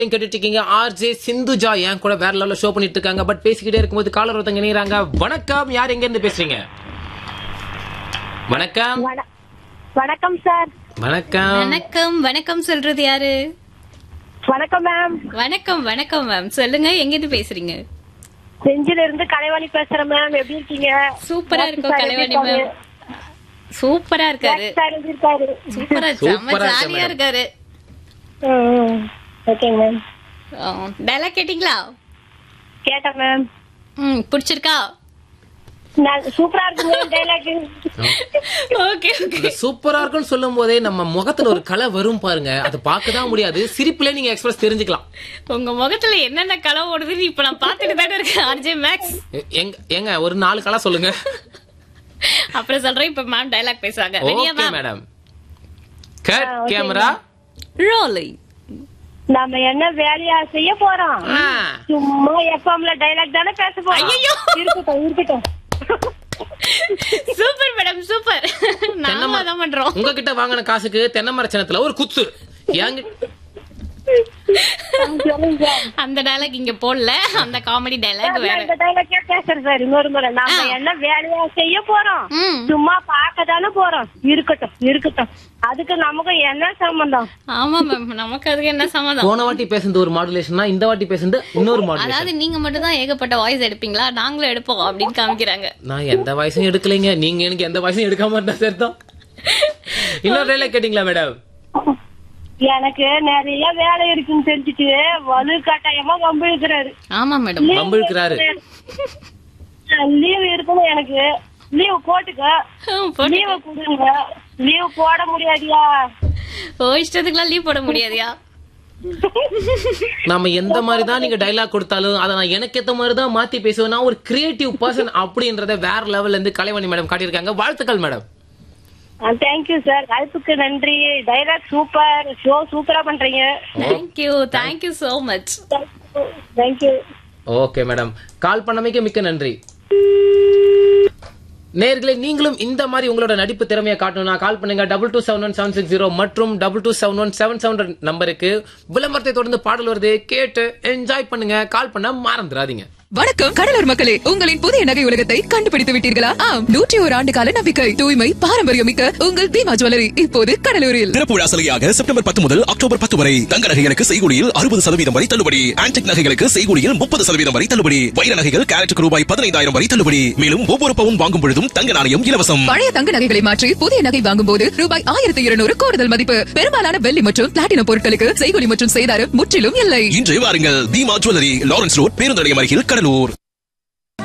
கேட்டுட்டு இருக்கீங்க ஆர்ஜே சிந்துஜா என் கூட வேற லெவல்ல ஷோ பண்ணிட்டு இருக்காங்க பட் பேசிக்கிட்டே இருக்கும்போது காலர் ஒருத்தங்க இணையறாங்க வணக்கம் யார் எங்க இருந்து பேசுறீங்க வணக்கம் வண- வணக்கம் சார் வணக்கம் வணக்கம் வணக்கம் சொல்றது யாரு வணக்கம் மேம் வணக்கம் வணக்கம் மேம் சொல்லுங்க எங்க இருந்து பேசுறீங்க செஞ்சில இருந்து கலைவாணி பேசுறேன் மேம் எப்படி இருக்கீங்க சூப்பரா இருக்கும் சார் கலைவாணி எப்படி மேம் சூப்பரா இருக்காரு இருக்காரு? சார் எப்படி இருக்காரு சூப்பரா செம்ம சூப்பரா இருக்கு ஜாலியா madam. இருக்காரு ஓகேங்க மேம் டைலாக் கேட்டீங்களா கேட்டேன் மேம் ம் பிடிச்சிருக்கா நான் சூப்பரா இருக்கு மேம் டைலாக் ஓகே ஓகே இந்த சூப்பரா இருக்குன்னு சொல்லும் போதே நம்ம முகத்துல ஒரு கலை வரும் பாருங்க அது பார்க்க தான் முடியாது சிரிப்புல நீங்க எக்ஸ்பிரஸ் தெரிஞ்சுக்கலாம் உங்க முகத்துல என்னென்ன கலவு ஓடுதுன்னு இப்ப நான் பாத்துட்டு தானே இருக்கேன் ஆர்ஜே மேக்ஸ் எ- எங்க ஏங்க ஒரு நாலு கலை சொல்லுங்க அப்புறம் சொல்றேன் இப்ப மேம் டைலாக் பேசுவாங்க ரெடியா okay ma'am madam cut camera rolling நாம என்ன வேலையா செய்ய போறோம் சும்மா எஃப்எம்ல டைலாக் தானே பேச போறோம் ஐயையோ. இருக்கட்டும் இருக்கட்டும் சூப்பர் மேடம் சூப்பர் நாம அதான் பண்றோம் உங்ககிட்ட வாங்கின காசுக்கு தென்னை மரச்சனத்துல ஒரு குத்து ஏங்க சொல்லுங்க சார் அந்த டைலாக் இங்க போடல அந்த காமெடி டைலாக் வேற இந்த டைலாக்கே பேசுறேன் சார் இன்னொரு முறை நாம ஆ. என்ன வேலையா செய்ய போறோம் ம். சும்மா பார்க்க தானே போறோம் இருக்கட்டும் இருக்கட்டும் அதுக்கு நமக்கு என்ன சம்பந்தம் ஆமா மேம் நமக்கு அதுக்கு என்ன சம்மதம் போன வாட்டி பேசுனது ஒரு மாடுலேஷனா இந்த வாட்டி பேசுனது இன்னொரு மாடுலேஷன் அதாவது நீங்க மட்டும் தான் ஏகப்பட்ட வாய்ஸ் எடுப்பீங்களா நாங்களும் எடுப்போம் அப்படின்னு காமிக்கிறாங்க நான் எந்த வயசும் எடுக்கலைங்க நீங்க எனக்கு எந்த வயசும் எடுக்காம இருந்தா சரிதான் இன்னொரு டைலாக் கேட்டீங்களா மேடம் எனக்கு நிறைய வேலை இருக்குன்னு தெரிஞ்சுட்டு வலு கட்டாயமா வம்பு இழுக்கிறாரு ஆமா மேடம் வம்பு இழுக்கிறாரு. லீவ் இருக்கணும் எனக்கு லீவ் போட்டுக்க லீவ் கொடுங்க லீவ் போட முடியாதியா ஓ இஷ்டத்துக்குலாம் லீவ் போட முடியாதியா நம்ம எந்த மாதிரி தான் நீங்க டைலாக் கொடுத்தாலும் அதை நான் எனக்கு ஏத்த மாதிரி தான் மாத்தி பேசுவேன் நான் ஒரு கிரியேட்டிவ் பர்சன் அப்படின்றத வேற லெவல்ல இருந்து கலைவாணி மேடம் காட்டியிருக்காங்க வாழ்த்துக்கள் மேடம் தேங்க்யூ சார் வாய்ப்புக்கு நன்றி டைலாக் சூப்பர் ஷோ சூப்பரா பண்றீங்க thank you thank you so much thank you okay madam call பண்ணமைக்கு மிக்க நன்றி நேர்களே நீங்களும் இந்த மாதிரி உங்களோட நடிப்பு திறமையை காட்டணும்னா கால் பண்ணுங்க double two seven one seven six zero மற்றும் double two seven one seven seven நம்பருக்கு விளம்பரத்தை தொடர்ந்து பாடல் வருது கேட்டு என்ஜாய் பண்ணுங்க கால் பண்ண மறந்துடாதீங்க வணக்கம் கடலூர் மக்களே உங்களின் புதிய நகை உலகத்தை கண்டுபிடித்து விட்டீர்களா ஆம் நூற்றி ஒரு ஆண்டு கால நம்பிக்கை தூய்மை பாரம்பரியம் மிக்க உங்கள் தீமா ஜுவல்லரி இப்போது கடலூரில் திறப்புழா சலுகையாக செப்டம்பர் பத்து முதல் அக்டோபர் பத்து வரை தங்க நகைகளுக்கு செய்கூலியில் அறுபது சதவீதம் வரை தள்ளுபடி ஆன்டிக் நகைகளுக்கு செய்கூலியில் முப்பது சதவீதம் வரை தள்ளுபடி வைர நகைகள் கேரட்டுக்கு ரூபாய் பதினைந்தாயிரம் வரை தள்ளுபடி மேலும் ஒவ்வொரு பவுன் வாங்கும் பொழுதும் தங்க நாணயம் இலவசம் பழைய தங்க நகைகளை மாற்றி புதிய நகை வாங்கும் போது ரூபாய் ஆயிரத்தி இருநூறு கூடுதல் மதிப்பு பெரும்பாலான வெள்ளி மற்றும் பிளாட்டினம் பொருட்களுக்கு செய்கூலி மற்றும் செய்தாரம் முற்றிலும் இல்லை இன்று வாருங்கள் தீமா ஜுவல்லரி லாரன்ஸ் ரோட் பேருந்து நிலையம் அருகில் கடலூர்